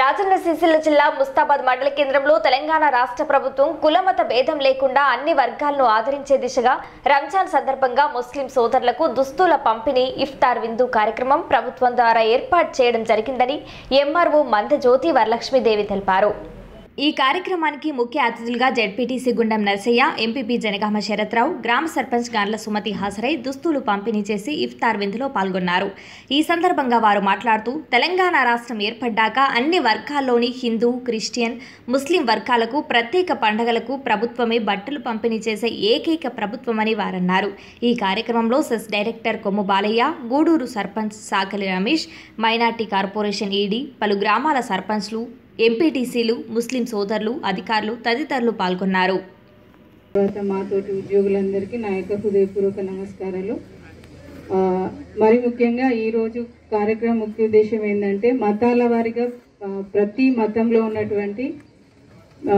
రాజన్న సిరిసిల్ల జిల్లా ముస్తాబాద్ మండల కేంద్రంలో తెలంగాణ రాష్ట్ర ప్రభుత్వం కులమత భేదం లేకుండా అన్ని వర్గాలను ఆదరించే దిశగా రంజాన్ సందర్భంగా ముస్లిం సోదరులకు దుస్తుల పంపిణీ ఇఫ్తార్ విందు కార్యక్రమం ప్రభుత్వం ద్వారా ఏర్పాటు చేయడం జరిగిందని ఎంఆర్ఓ మందజ్యోతి వరలక్ష్మీదేవి తెలిపారు ఈ కార్యక్రమానికి ముఖ్య అతిథులుగా జెడ్పీటీసీ గుండం నరసయ్య ఎంపీపీ జనగామ శరత్రావు గ్రామ సర్పంచ్ గాండ్ల సుమతి హాజరై దుస్తులు పంపిణీ చేసి ఇఫ్తార్ విందులో పాల్గొన్నారు ఈ సందర్భంగా వారు మాట్లాడుతూ తెలంగాణ రాష్ట్రం ఏర్పడ్డాక అన్ని వర్గాల్లోని హిందూ క్రిస్టియన్ ముస్లిం వర్గాలకు ప్రత్యేక పండగలకు ప్రభుత్వమే బట్టలు పంపిణీ చేసే ఏకైక ప్రభుత్వమని వారన్నారు ఈ కార్యక్రమంలో cess director Kommu Balayya Gudur sarpanch Sakali Ramesh minority corporation ED పలు గ్రామాల సర్పంచ్లు ఎంపీటీసీలు ముస్లిం సోదరులు అధికారులు తదితరులు పాల్గొన్నారు తర్వాత మాతోటి ఉద్యోగులందరికీ నా యొక్క హృదయపూర్వక నమస్కారాలు ఆ, మరి ముఖ్యంగా ఈరోజు కార్యక్రమం ముఖ్య ఉద్దేశం ఏంటంటే మతాల వారిగా ఆ, ప్రతి మతంలో ఉన్నటువంటి ఆ,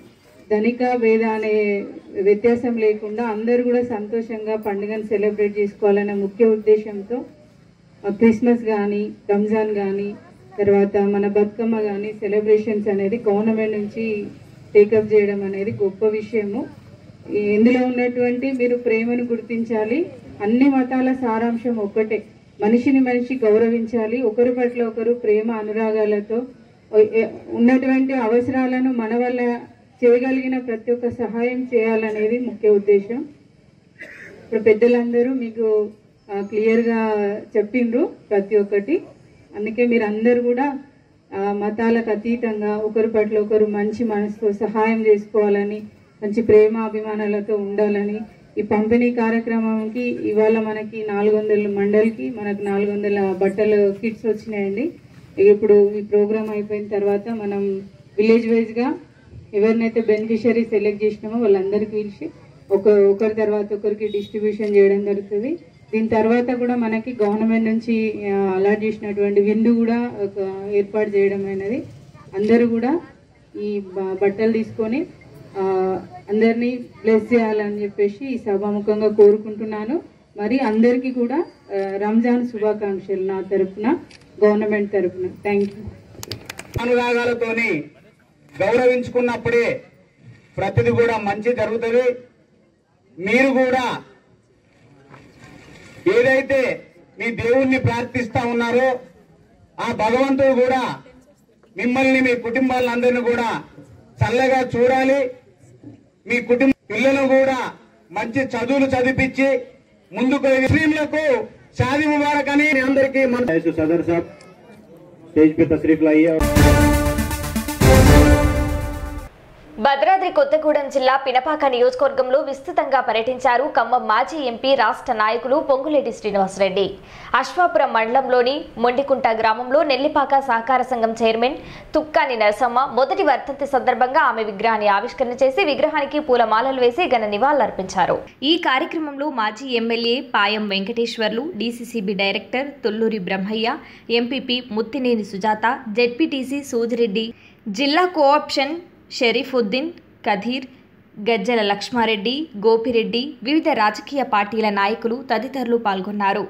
ధనిక భేద అనే వ్యత్యాసం లేకుండా అందరూ కూడా సంతోషంగా పండుగను సెలబ్రేట్ చేసుకోవాలనే ముఖ్య ఉద్దేశంతో ఆ, క్రిస్మస్ కానీ రంజాన్ కానీ తర్వాత మన బతుకమ్మ కానీ సెలబ్రేషన్స్ అనేది గవర్నమెంట్ నుంచి టేకప్ చేయడం అనేది గొప్ప విషయము ఈ ఇందులో ఉన్నటువంటి మీరు ప్రేమను గుర్తించాలి అన్ని మతాల సారాంశం ఒక్కటే మనిషిని మనిషి గౌరవించాలి ఒకరి పట్ల ఒకరు ప్రేమ అనురాగాలతో ఓ- ఏ- ఉన్నటువంటి అవసరాలను మన వల్ల చేయగలిగిన ప్రతి ఒక్క సహాయం చేయాలనేది ముఖ్య ఉద్దేశం ఇప్పుడు పెద్దలందరూ మీకు ఆ, క్లియర్గా చెప్పిండ్రు ప్రతి ఒక్కటి అందుకే మీరు అందరు కూడా ఆ, మతాలకు అతీతంగా ఒకరి పట్ల ఒకరు మంచి మనసుతో సహాయం చేసుకోవాలని మంచి ప్రేమ అభిమానాలతో ఉండాలని ఈ పంపిణీ కార్యక్రమంకి ఇవాళ మనకి నాలుగు వందల మండలికి మనకు నాలుగు వందల బట్టలు కిట్స్ వచ్చినాయండి ఇప్పుడు ఈ ప్రోగ్రామ్ అయిపోయిన తర్వాత మనం విలేజ్ వైజ్గా ఎవరినైతే బెనిఫిషరీ సెలెక్ట్ చేసినామో వాళ్ళందరికీ పిలిచి ఒక ఒకరి తర్వాత ఒకరికి డిస్ట్రిబ్యూషన్ చేయడం జరుగుతుంది దీని తర్వాత కూడా మనకి గవర్నమెంట్ నుంచి అలాట్ చేసినటువంటి విందు కూడా ఒక ఏర్పాటు చేయడం అనేది అందరూ కూడా ఈ బ- బట్టలు తీసుకొని ఆ, అందరినీ బ్లెస్ చేయాలని చెప్పేసి ఈ సభాముఖంగా కోరుకుంటున్నాను మరి అందరికీ కూడా ఆ, రంజాన్ శుభాకాంక్షలు నా తరపున గవర్నమెంట్ తరపున థ్యాంక్ యూ అనురాగాలతోని గౌరవించుకున్నప్పుడే ప్రతిది కూడా మంచి జరుగుతుంది మీరు కూడా ఏదైతే మీ దేవుణ్ణి ప్రార్థిస్తా ఉన్నారో ఆ భగవంతుడు కూడా మిమ్మల్ని మీ కుటుంబాలందరినీ కూడా చల్లగా చూడాలి మీ కుటుంబ పిల్లలు కూడా మంచి చదువులు చదివించి ముందుకు ముస్లింలకు షాదీ ముబారక్ అని మీ అందరికీ మన सदर साहब स्टेज पे तशरीफ लाइए और భద్రాద్రి కొత్తగూడెం జిల్లా పినపాక నియోజకవర్గంలో విస్తృతంగా పర్యటించారు ఖమ్మం మాజీ ఎంపీ రాష్ట్ర నాయకులు పొంగులేటి శ్రీనివాసరెడ్డి అశ్వాపురం మండలంలోని మొండికుంట గ్రామంలో నెల్లిపాక సహకార సంఘం చైర్మన్ తుక్కాని నరసమ్మ మొదటి వర్ధంతి సందర్భంగా ఆమె విగ్రహాన్ని ఆవిష్కరణ చేసి విగ్రహానికి పూలమాలలు వేసి ఘన నివాళులర్పించారు ఈ కార్యక్రమంలో మాజీ MLA Payam Venkateswarlu DCCB director Tulluri Brahmaiah MPP Muttineni Sujatha ZPTC Sujireddy జిల్లా కోఆప్షన్ షరీఫుద్దీన్ కధీర్ గజ్జల లక్ష్మారెడ్డి గోపిరెడ్డి వివిధ రాజకీయ పార్టీల నాయకులు తదితరులు పాల్గొన్నారు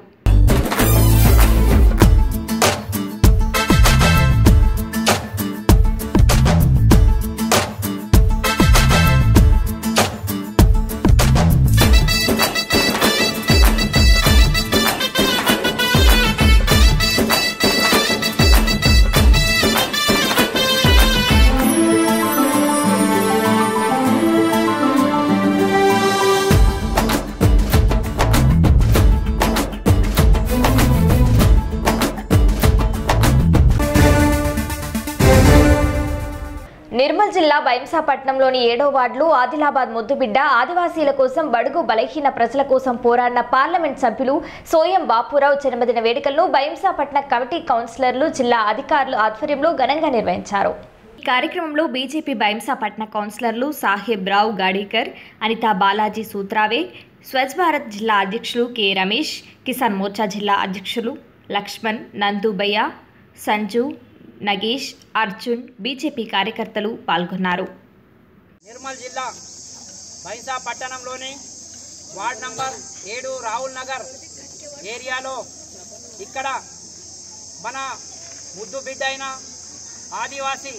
నిర్మల్ జిల్లా బైంసాపట్నంలోని ఏడో వార్డులో ఆదిలాబాద్ ముద్దుబిడ్డ ఆదివాసీల కోసం బడుగు బలహీన ప్రజల కోసం పోరాడిన పార్లమెంట్ సభ్యులు సోయం బాపురావు జన్మదిన వేడుకలను బైంసాపట్నం కమిటీ కౌన్సిలర్లు జిల్లా అధికారులు ఆధ్వర్యంలో ఘనంగా నిర్వహించారు ఈ కార్యక్రమంలో బీజేపీ బైంసాపట్న కౌన్సిలర్లు సాహెబ్ రావు గాడీకర్ అనితా బాలాజీ సూత్రావే స్వచ్ఛ భారత్ జిల్లా అధ్యక్షులు కె రమేష్ కిసాన్ మోర్చా జిల్లా అధ్యక్షులు లక్ష్మణ్ నందుబయ్య సంజు నగేష్ అర్జున్ బీజేపీ కార్యకర్తలు పాల్గొన్నారు నిర్మల్ జిల్లా బైంసా పట్టణంలోని వార్డ్ నంబర్ ఏడు రాహుల్ నగర్ ఏరియాలో ఇక్కడ మన ముద్దు బిడ్డ అయిన ఆదివాసీ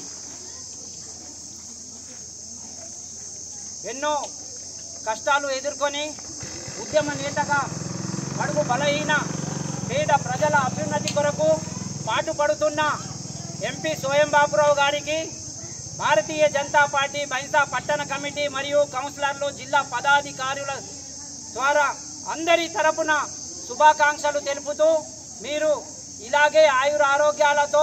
ఎన్నో కష్టాలు ఎదుర్కొని ఉద్యమ నేతగా బడుగు బలహీన పేద ప్రజల అభ్యున్నతి కొరకు పాటుపడుతున్న ఎంపీ స్వయం బాబురావు గారికి భారతీయ జనతా పార్టీ బైంసా పట్టణ కమిటీ మరియు కౌన్సిలర్లు జిల్లా పదాధికారుల ద్వారా అందరి తరపున శుభాకాంక్షలు తెలుపుతూ మీరు ఇలాగే ఆయుర ఆరోగ్యాలతో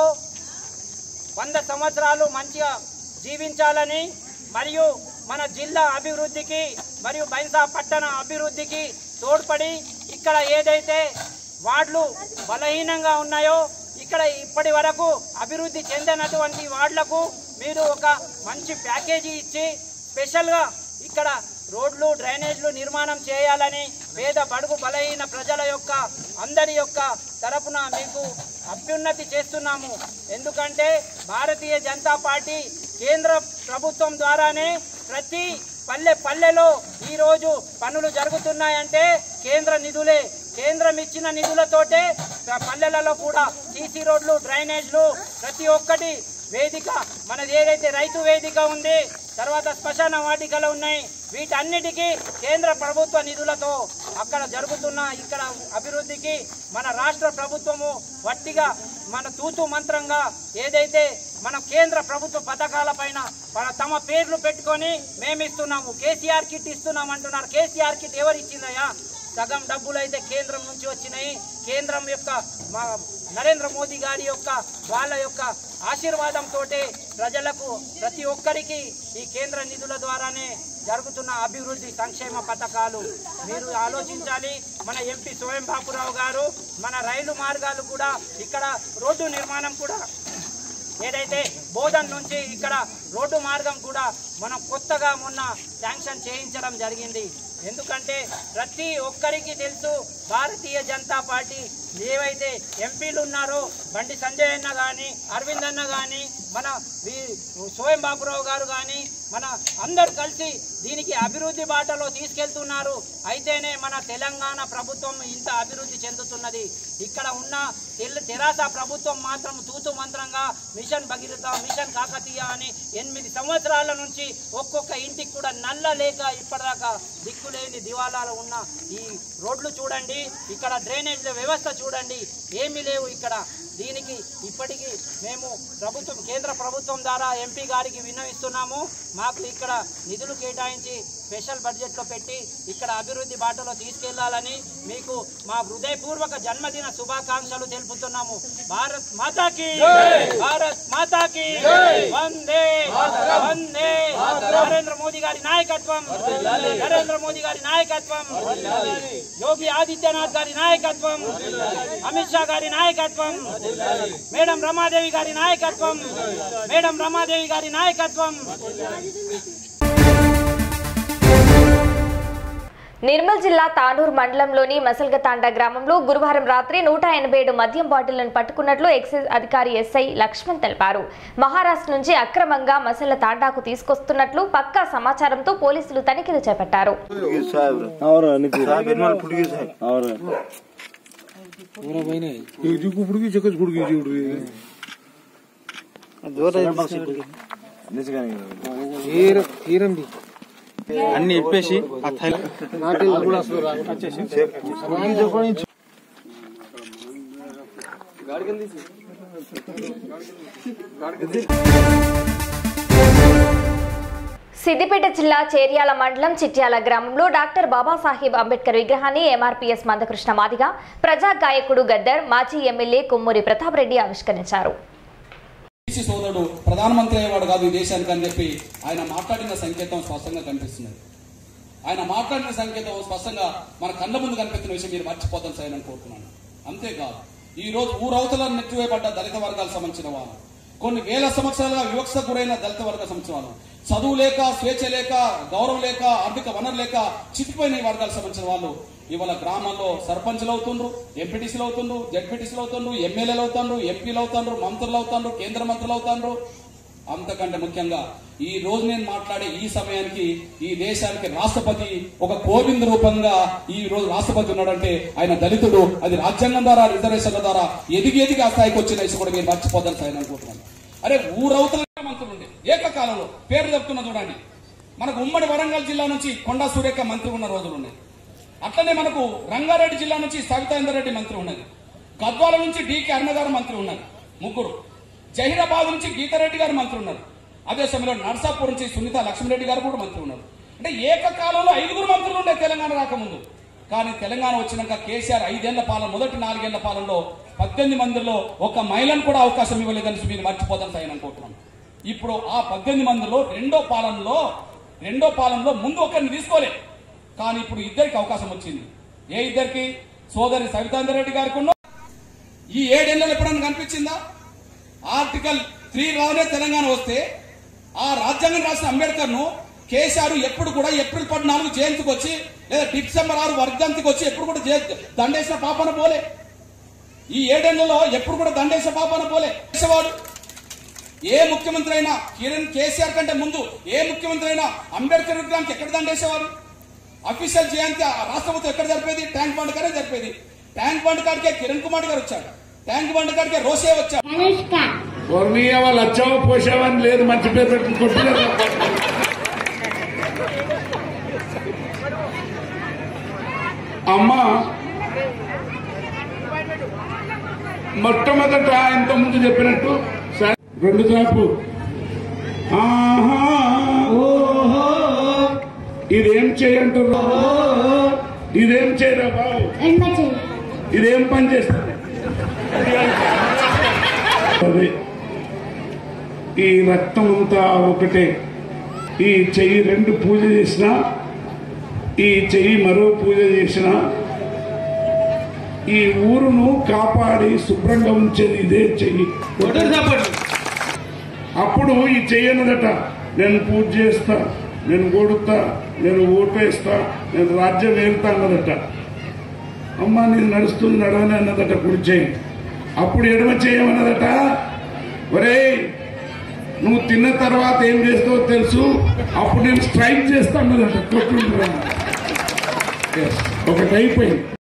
వంద సంవత్సరాలు మంచిగా జీవించాలని మరియు మన జిల్లా అభివృద్ధికి మరియు బైంసా పట్టణ అభివృద్ధికి తోడ్పడి ఇక్కడ ఏదైతే వార్డులు బలహీనంగా ఉన్నాయో ఇక్కడ ఇప్పటి వరకు అభివృద్ధి చెందినటువంటి వార్డులకు మీరు ఒక మంచి ప్యాకేజీ ఇచ్చి స్పెషల్గా ఇక్కడ రోడ్లు డ్రైనేజ్లు నిర్మాణం చేయాలని పేద బడుగు బలహీన ప్రజల యొక్క అందరి యొక్క తరపున మీకు అభ్యున్నతి చేస్తున్నాము ఎందుకంటే భారతీయ జనతా పార్టీ కేంద్ర ప్రభుత్వం ద్వారానే ప్రతి పల్లె పల్లెలో ఈరోజు పనులు జరుగుతున్నాయంటే కేంద్ర నిధులే కేంద్రం ఇచ్చిన నిధులతోటే ప- పల్లెలలో కూడా సీసీ రోడ్లు డ్రైనేజ్లు ప్రతి ఒక్కటి వేదిక మనది ఏదైతే రైతు వేదిక ఉంది తర్వాత శ్మశాన వాటికలు ఉన్నాయి వీటన్నిటికీ కేంద్ర ప్రభుత్వ నిధులతో అక్కడ జరుగుతున్న ఇక్కడ అభివృద్ధికి మన రాష్ట్ర ప్రభుత్వము వట్టిగా మన తూతు మంత్రంగా ఏదైతే మన కేంద్ర ప్రభుత్వ పథకాల పైన మన తమ పేర్లు పెట్టుకొని మేము ఇస్తున్నాము కేసీఆర్ కిట్ ఇస్తున్నాం అంటున్నారు కేసీఆర్ కిట్ ఎవరు ఇచ్చిందయ్యా సగం డబ్బులు అయితే కేంద్రం నుంచి వచ్చినాయి కేంద్రం యొక్క మా నరేంద్ర మోదీ గారి యొక్క వాళ్ళ యొక్క ఆశీర్వాదంతో ప్రజలకు ప్రతి ఒక్కరికి ఈ కేంద్ర నిధుల ద్వారానే జరుగుతున్న అభివృద్ధి సంక్షేమ పథకాలు మీరు ఆలోచించాలి మన ఎంపీ స్వయం బాపురావు గారు మన రైలు మార్గాలు కూడా ఇక్కడ రోడ్డు నిర్మాణం కూడా ఏదైతే బోధన్ నుంచి ఇక్కడ రోడ్డు మార్గం కూడా మనం కొత్తగా మొన్న శాంక్షన్ చేయించడం జరిగింది ఎందుకంటే ప్రతి ఒక్కరికి తెలుసు భారతీయ జనతా పార్టీ ఏవైతే ఎంపీలు ఉన్నారో బండి సంజయ్ అన్న కానీ అరవింద్ అన్న కానీ మన వి- సోయం బాబురావు గారు కానీ మన అందరూ కలిసి దీనికి అభివృద్ధి బాటలో తీసుకెళ్తున్నారు అయితేనే మన తెలంగాణ ప్రభుత్వం ఇంత అభివృద్ధి చెందుతున్నది ఇక్కడ ఉన్న తెల్ల- తెరాస ప్రభుత్వం మాత్రం తూతు మంత్రంగా మిషన్ భగీరథ మిషన్ కాకతీయ అని ఎనిమిది సంవత్సరాల నుంచి ఒక్కొక్క ఇంటికి కూడా నల్ల లేక ఇప్పటిదాకా దిక్కులేని దివాలాలు ఉన్న ఈ రోడ్లు చూడండి ఇక్కడ డ్రైనేజ్ వ్యవస్థ చూడండి ఏమీ లేవు ఇక్కడ దీనికి ఇప్పటికీ మేము ప్రభుత్వం కేంద్ర ప్రభుత్వం ద్వారా ఎంపీ గారికి విన్నవిస్తున్నాము మాకు ఇక్కడ నిధులు కేటాయించి స్పెషల్ బడ్జెట్లో పెట్టి ఇక్కడ అభివృద్ధి బాటలో తీసుకెళ్లాలని మీకు మా హృదయపూర్వక జన్మదిన శుభాకాంక్షలు తెలుపుతున్నాము భారత్ మాతాకి భారత్ మాతాకి వందే వందే నరేంద్ర మోదీ గారి నాయకత్వం నరేంద్ర మోదీ గారి నాయకత్వం యోగి ఆదిత్యనాథ్ గారి నాయకత్వం అమిత్ షా గారి నాయకత్వం మేడం రమాదేవి గారి నాయకత్వం మేడం రమాదేవి గారి నాయకత్వం నిర్మల్ జిల్లా తానూర్ మండలంలోని మసల్గతాండ గ్రామంలో గురువారం రాత్రి నూట ఎనభై ఏడు మద్యం బాటిళ్లను పట్టుకున్నట్లు ఎక్సైజ్ అధికారి ఎస్ఐ లక్ష్మణ్ తెలిపారు మహారాష్ట్ర నుంచి అక్రమంగా మసల తాండాకు తీసుకొస్తున్నట్లు పక్కా సమాచారంతో పోలీసులు తనిఖీలు చేపట్టారు और साहब निर्मल फुटगी साहब और అన్ని ఇప్పేసి ఆ థైల సిద్దిపేట జిల్లా చేర్యాల మండలం చిట్యాల గ్రామంలో డాక్టర్ బాబాసాహెబ్ అంబేద్కర్ విగ్రహాన్ని ఎంఆర్పీఎస్ మందకృష్ణ మాదిగ ప్రజా గాయకుడు గద్దర్ మాజీ ఎమ్మెల్యే కొమ్మూరి ప్రతాప్ రెడ్డి ఆవిష్కరించారు బీసీ సోదరుడు ప్రధానమంత్రి అయ్యేవాడు కాదు ఈ దేశానికి అని చెప్పి ఆయన మాట్లాడిన సంకేతం స్పష్టంగా కనిపిస్తున్నది ఆయన మాట్లాడిన సంకేతం స్పష్టంగా మన కళ్ళ ముందు కనిపిస్తున్న విషయం మీరు మర్చిపోతాం సార్ అని కోరుతున్నాను అంతేకాదు ఈ రోజు ఊరవతల నెట్టివేయబడ్డ దళిత వర్గాలకు సంబంధించిన వాళ్ళు కొన్ని వేల సంవత్సరాలుగా వివక్షకు గురైన దళిత వర్గ సంబంధించిన వాళ్ళు చదువు లేక స్వేచ్ఛ లేక గౌరవం లేక ఆర్థిక వనరు లేక చితిపోయిన ఈ వర్గాలకు సంబంధించిన వాళ్ళు ఇవాళ గ్రామాల్లో సర్పంచ్లు అవుతుండ్రు ఎంపీటీసీలు అవుతుండ్రు జడ్పీటీసీలు అవుతుండ్రు ఎమ్మెల్యేలు అవుతుండ్రు ఎంపీలు అవుతుండ్రు మంత్రులు అవుతుండ్రు కేంద్ర మంత్రులు అవుతుండ్రు అంతకంటే ముఖ్యంగా ఈ రోజు నేను మాట్లాడే ఈ సమయానికి ఈ దేశానికి రాష్ట్రపతి ఒక కోవింద్ రూపంగా ఈ రోజు రాష్ట్రపతి ఉన్నాడంటే ఆయన దళితుడు అది రాజ్యాంగం ద్వారా రిజర్వేషన్ల ద్వారా ఎదిగి ఎదిగి ఆ స్థాయికి వచ్చిన విషయం కూడా మీరు మర్చిపోదని సార్ అనుకుంటున్నాను అరే ఊరవతల మంత్రులు ఉండే ఏకకాలంలో పేరు చెప్తున్నా చూడండి మనకు ఉమ్మడి వరంగల్ జిల్లా నుంచి కొండా సూర్యక్క మంత్రి ఉన్న రోజులు ఉన్నాయి అట్లనే మనకు రంగారెడ్డి జిల్లా నుంచి సవితాందర్ రెడ్డి మంత్రి ఉన్నది గద్వాల నుంచి డికే అరుణ గారు మంత్రి ఉన్నారు ముగ్గురు జహీరాబాద్ నుంచి గీతారెడ్డి గారు మంత్రి ఉన్నారు అదే సమయంలో నర్సాపూర్ నుంచి సునీత లక్ష్మీరెడ్డి గారు కూడా మంత్రి ఉన్నారు అంటే ఏకకాలంలో ఐదుగురు మంత్రులు ఉండే తెలంగాణ రాకముందు కానీ తెలంగాణ వచ్చినాక కేసీఆర్ ఐదేళ్ల పాలన మొదటి నాలుగేళ్ల పాలనలో పద్దెనిమిది మందిలో ఒక మహిళను కూడా అవకాశం ఇవ్వలేదని మీరు మర్చిపోతాను సార్ అనుకుంటున్నాను ఇప్పుడు ఆ పద్దెనిమిది మందిలో రెండో పాలనలో రెండో పాలనలో ముందు ఒకరిని తీసుకోలే కానీ ఇప్పుడు ఇద్దరికి అవకాశం వచ్చింది ఏ ఇద్దరికి సోదరి సవితాందర్ రెడ్డి గారికి ఉన్న ఈ ఏడేళ్లలో ఎప్పుడన్నా కనిపించిందా ఆర్టికల్ త్రీ రానే తెలంగాణ వస్తే ఆ రాజ్యాంగం రాసిన అంబేద్కర్ ను కేసీఆర్ ఎప్పుడు కూడా ఏప్రిల్ పద్నాలుగు జయంతికి వచ్చి లేదా డిసెంబర్ ఆరు వర్ధంతికి వచ్చి ఎప్పుడు కూడా జయ- దండేసిన పాపన పోలే ఈ ఏడేళ్లలో ఎప్పుడు కూడా దండేసిన పాపన పోలే చేసేవాడు ఏ ముఖ్యమంత్రి అయినా కిరణ్ కేసీఆర్ కంటే ముందు ఏ ముఖ్యమంత్రి అయినా అంబేద్కర్ విగ్రహానికి ఎక్కడ దండేసేవారు అఫీషియల్ జయంతి ఆ రాష్ట్రపతి ఎక్కడ జరిపేది ట్యాంక్ బండ్ కాడే జరిపేది ట్యాంక్ బండ్ కాడికే కిరణ్ కుమార్ గారు వచ్చాడు ట్యాంక్ బండ్ కాడికే రోసే వచ్చాడు వర్ణీయ వాళ్ళు వచ్చావో పోసావని లేదు మంచి పేరు పెట్టుకుని కొట్టులేదు అమ్మ మొట్టమొదట ఇంత ముందు చెప్పినట్టు సరే, రెండు చాపు ఆహా ఓహో ఇదేం చేయంటారు ఇదేం చేయరా బాబు ఇదేం పని చేస్తుంది అదే ఈ రక్తం అంతా ఒకటే ఈ చెయ్యి రెండు పూజ చేసిన ఈ చెయ్యి మరో పూజ చేసిన ఈ ఊరును కాపాడి శుభ్రంగా ఉంచేది ఇదే చెయ్యి అప్పుడు ఈ చెయ్యనదట నేను పూజ చేస్తా నేను కొడుతా నేను ఓటేస్తా నేను రాజ్యం ఏలుతా అన్నదట అమ్మ నేను నడుస్తుంది నడవని అన్నదట కుడి చేయి అప్పుడు ఎడమ చేయమన్నదట ఒరేయ్ నువ్వు తిన్న తర్వాత ఏం చేస్తావో తెలుసు అప్పుడు నేను స్ట్రైక్ చేస్తా అన్నదట కొట్టుంటున్నా ఒకటి అయిపోయింది